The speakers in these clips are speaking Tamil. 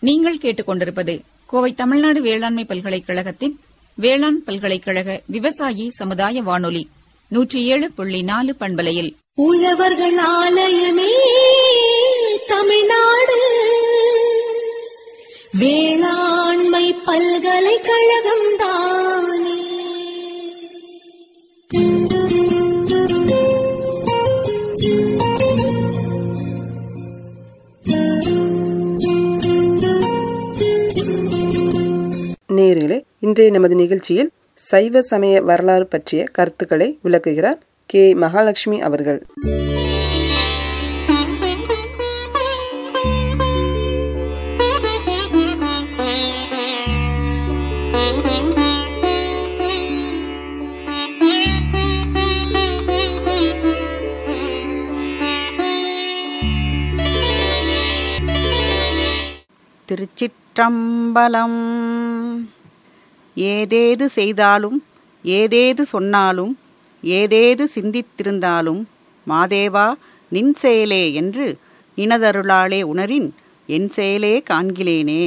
நீங்கள் கேட்டுக்கொண்டிருப்பது கோவை தமிழ்நாடு வேளாண்மை பல்கலைக்கழகத்தின் வேளாண் பல்கலைக்கழக விவசாயி சமுதாய வானொலி நூற்றி ஏழு புள்ளி நாலு பண்பலையில் உழவர்கள் ஆலயமே தமிழ்நாடு வேளாண்மை பல்கலைக்கழகம் தானே நேர்களே இன்றைய நமது நிகழ்ச்சியில் சைவ சமய வரலாறு பற்றிய கருத்துக்களை விளக்குகிறார் கே மகாலட்சுமி அவர்கள் திருச்சிற்றம்பலம் ஏதேது செய்தாலும் ஏதேது சொன்னாலும் ஏதேது சிந்தித்திருந்தாலும் மாதேவா நின் செயலே என்று நினதருளாலே உணரின் என் செயலே காண்கிலேனே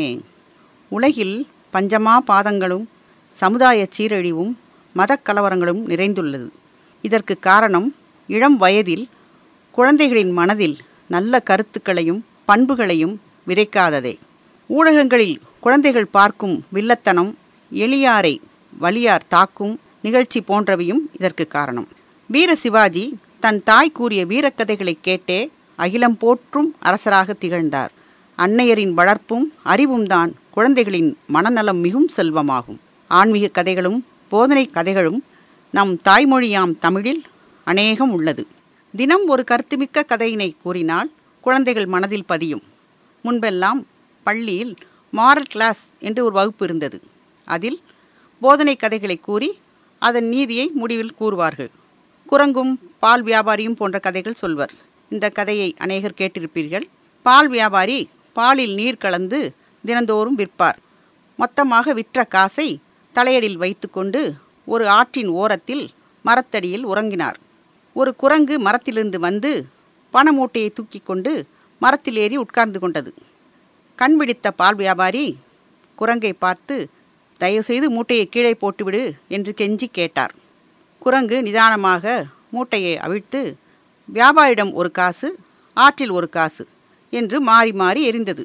உலகில் பஞ்சமா பாதங்களும் சமுதாய சீரழிவும் மதக் கலவரங்களும் நிறைந்துள்ளது இதற்கு காரணம் இளம் வயதில் குழந்தைகளின் மனதில் நல்ல கருத்துக்களையும் பண்புகளையும் விதைக்காததே ஊடகங்களில் குழந்தைகள் பார்க்கும் வில்லத்தனம் எளியாரை வலியார் தாக்கும் நிகழ்ச்சி போன்றவையும் இதற்கு காரணம் வீர சிவாஜி தன் தாய் கூறிய வீரக்கதைகளை கேட்டே அகிலம் போற்றும் அரசராக திகழ்ந்தார் அன்னையரின் வளர்ப்பும் அறிவும் தான் குழந்தைகளின் மனநலம் மிகும் செல்வமாகும் ஆன்மீக கதைகளும் போதனை கதைகளும் நம் தாய்மொழியாம் தமிழில் அநேகம் உள்ளது தினம் ஒரு கருத்துமிக்க கதையினை கூறினால் குழந்தைகள் மனதில் பதியும் முன்பெல்லாம் பள்ளியில் மாரல் கிளாஸ் என்று ஒரு வகுப்பு இருந்தது அதில் போதனை கதைகளை கூறி அதன் நீதியை முடிவில் கூறுவார்கள் குரங்கும் பால் வியாபாரியும் போன்ற கதைகள் சொல்வர் இந்த கதையை அநேகர் கேட்டிருப்பீர்கள் பால் வியாபாரி பாலில் நீர் கலந்து தினந்தோறும் விற்பார் மொத்தமாக விற்ற காசை தலையடியில் வைத்துக்கொண்டு ஒரு ஆற்றின் ஓரத்தில் மரத்தடியில் உறங்கினார் ஒரு குரங்கு மரத்திலிருந்து வந்து பண மூட்டையை தூக்கி கொண்டு மரத்தில் ஏறி உட்கார்ந்து கொண்டது கண் பிடித்த பால் வியாபாரி குரங்கை பார்த்து தயவுசெய்து மூட்டையை கீழே போட்டுவிடு என்று கெஞ்சி கேட்டார் குரங்கு நிதானமாக மூட்டையை அவிழ்த்து வியாபாரியிடம் ஒரு காசு ஆற்றில் ஒரு காசு என்று மாறி மாறி எரிந்தது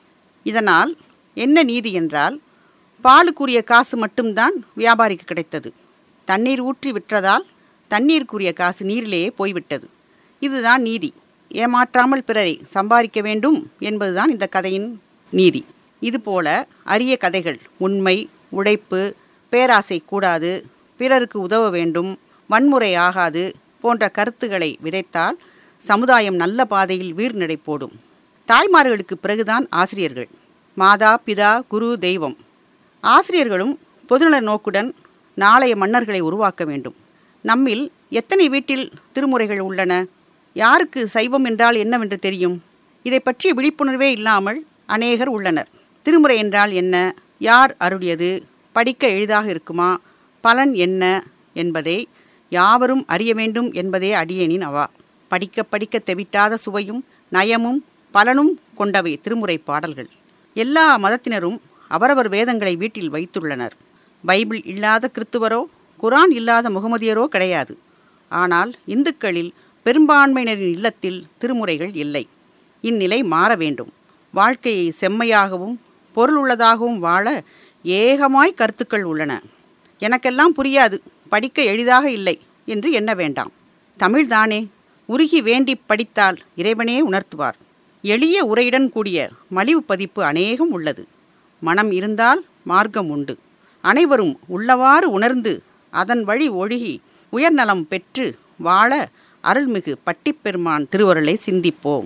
இதனால் என்ன நீதி என்றால் பாலுக்குரிய காசு மட்டும்தான் வியாபாரிக்கு கிடைத்தது தண்ணீர் ஊற்றி விற்றதால் தண்ணீருக்குரிய காசு நீரிலேயே போய்விட்டது இதுதான் நீதி ஏமாற்றாமல் பிறரை சம்பாதிக்க வேண்டும் என்பதுதான் இந்த கதையின் நீதி இதுபோல அரிய கதைகள் உண்மை உழைப்பு பேராசை கூடாது பிறருக்கு உதவ வேண்டும் வன்முறை ஆகாது போன்ற கருத்துக்களை விதைத்தால் சமுதாயம் நல்ல பாதையில் வீர்நடை போடும் தாய்மார்களுக்கு பிறகுதான் ஆசிரியர்கள் மாதா பிதா குரு தெய்வம் ஆசிரியர்களும் பொதுநல நோக்குடன் நாளைய மன்னர்களை உருவாக்க வேண்டும் நம்மில் எத்தனை வீட்டில் திருமுறைகள் உள்ளன யாருக்கு சைவம் என்றால் என்னவென்று தெரியும் இதை பற்றிய விழிப்புணர்வே இல்லாமல் அநேகர் உள்ளனர் திருமுறை என்றால் என்ன யார் அருளியது படிக்க எளிதாக இருக்குமா பலன் என்ன என்பதை யாவரும் அறிய வேண்டும் என்பதே அடியேனின் அவா படிக்க படிக்க தெவிட்டாத சுவையும் நயமும் பலனும் கொண்டவை திருமுறை பாடல்கள் எல்லா மதத்தினரும் அவரவர் வேதங்களை வீட்டில் வைத்துள்ளனர் பைபிள் இல்லாத கிறித்துவரோ குரான் இல்லாத முகமதியரோ கிடையாது ஆனால் இந்துக்களில் பெரும்பான்மையினரின் இல்லத்தில் திருமுறைகள் இல்லை இந்நிலை மாற வேண்டும் வாழ்க்கையை செம்மையாகவும் பொருளுள்ளதாகவும் வாழ ஏகமாய் கருத்துக்கள் உள்ளன எனக்கெல்லாம் புரியாது படிக்க எளிதாக இல்லை என்று எண்ண வேண்டாம் தமிழ்தானே உருகி வேண்டி படித்தால் இறைவனே உணர்த்துவார் எளிய உரையுடன் கூடிய மலிவு பதிப்பு அநேகம் உள்ளது மனம் இருந்தால் மார்க்கம் உண்டு அனைவரும் உள்ளவாறு உணர்ந்து அதன் வழி ஒழுகி உயர்நலம் பெற்று வாழ அருள்மிகு பட்டிப்பெருமான் திருவருளை சிந்திப்போம்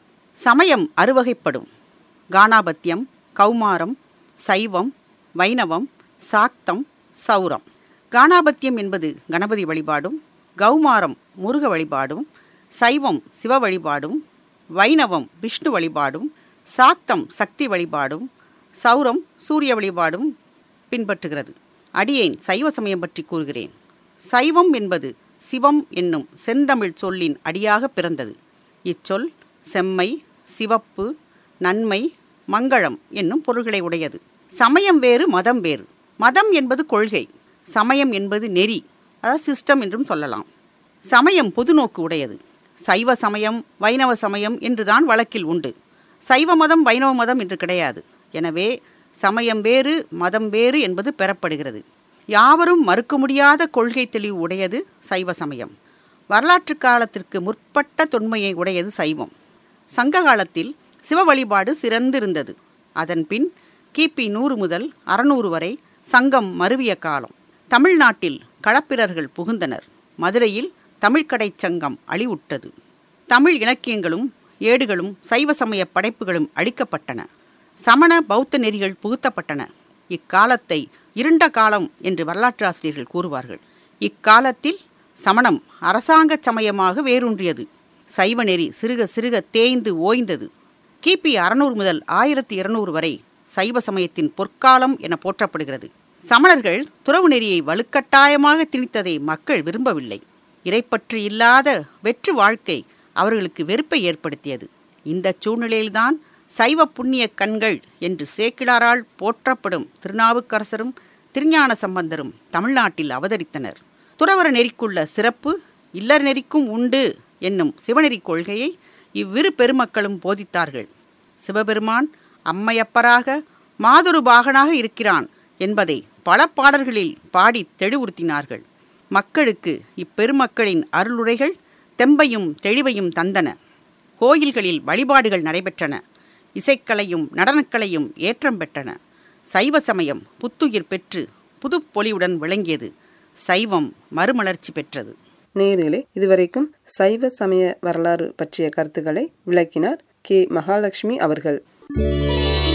சமயம் அறுவகைப்படும் கானாபத்தியம் கௌமாரம் சைவம் வைணவம் சாக்தம் சௌரம் கானாபத்தியம் என்பது கணபதி வழிபாடும் கௌமாரம் முருக வழிபாடும் சைவம் சிவ வழிபாடும் வைணவம் விஷ்ணு வழிபாடும் சாக்தம் சக்தி வழிபாடும் சௌரம் சூரிய வழிபாடும் பின்பற்றுகிறது அடியேன் சைவ சமயம் பற்றி கூறுகிறேன் சைவம் என்பது சிவம் என்னும் செந்தமிழ் சொல்லின் அடியாக பிறந்தது இச்சொல் செம்மை சிவப்பு நன்மை மங்களம் என்னும் பொருள்களை உடையது சமயம் வேறு மதம் வேறு மதம் என்பது கொள்கை சமயம் என்பது நெறி அதாவது சிஸ்டம் என்றும் சொல்லலாம் சமயம் பொதுநோக்கு உடையது சைவ சமயம் வைணவ சமயம் என்றுதான் வழக்கில் உண்டு சைவ மதம் வைணவ மதம் என்று கிடையாது எனவே சமயம் வேறு மதம் வேறு என்பது பெறப்படுகிறது யாவரும் மறுக்க முடியாத கொள்கை தெளிவு உடையது சைவ சமயம் வரலாற்று காலத்திற்கு முற்பட்ட தொன்மையை உடையது சைவம் சங்க காலத்தில் சிவ வழிபாடு சிறந்திருந்தது அதன் பின் கிபி நூறு முதல் அறநூறு வரை சங்கம் மருவிய காலம் தமிழ்நாட்டில் களப்பிரர்கள் புகுந்தனர் மதுரையில் தமிழ்கடைச் சங்கம் அழிவுற்றது தமிழ் இலக்கியங்களும் ஏடுகளும் சைவ சமய படைப்புகளும் அழிக்கப்பட்டன சமண பௌத்த நெறிகள் புகுத்தப்பட்டன இக்காலத்தை இருண்ட காலம் என்று வரலாற்றாசிரியர்கள் கூறுவார்கள் இக்காலத்தில் சமணம் அரசாங்க சமயமாக வேரூன்றியது சைவ நெறி சிறுக சிறுக தேய்ந்து ஓய்ந்தது கிபி அறுநூறு முதல் ஆயிரத்தி இருநூறு வரை சைவ சமயத்தின் பொற்காலம் என போற்றப்படுகிறது சமணர்கள் துறவு நெறியை வலுக்கட்டாயமாக திணித்ததை மக்கள் விரும்பவில்லை இறைப்பற்று இல்லாத வெற்று வாழ்க்கை அவர்களுக்கு வெறுப்பை ஏற்படுத்தியது இந்த சூழ்நிலையில்தான் சைவ புண்ணிய கண்கள் என்று சேக்கிடாரால் போற்றப்படும் திருநாவுக்கரசரும் திருஞான சம்பந்தரும் தமிழ்நாட்டில் அவதரித்தனர் துறவர நெறிக்குள்ள சிறப்பு இல்லற நெறிக்கும் உண்டு என்னும் சிவநெறி கொள்கையை இவ்விரு பெருமக்களும் போதித்தார்கள் சிவபெருமான் அம்மையப்பராக மாதொரு பாகனாக இருக்கிறான் என்பதை பல பாடல்களில் பாடி தெளிவுறுத்தினார்கள் மக்களுக்கு இப்பெருமக்களின் அருளுரைகள் தெம்பையும் தெளிவையும் தந்தன கோயில்களில் வழிபாடுகள் நடைபெற்றன இசைக்கலையும் நடனக்கலையும் ஏற்றம் பெற்றன சைவ சமயம் புத்துயிர் பெற்று புதுப்பொலிவுடன் விளங்கியது சைவம் மறுமலர்ச்சி பெற்றது நேயர்களே இதுவரைக்கும் சைவ சமய வரலாறு பற்றிய கருத்துக்களை விளக்கினார் கே மகாலட்சுமி அவர்கள்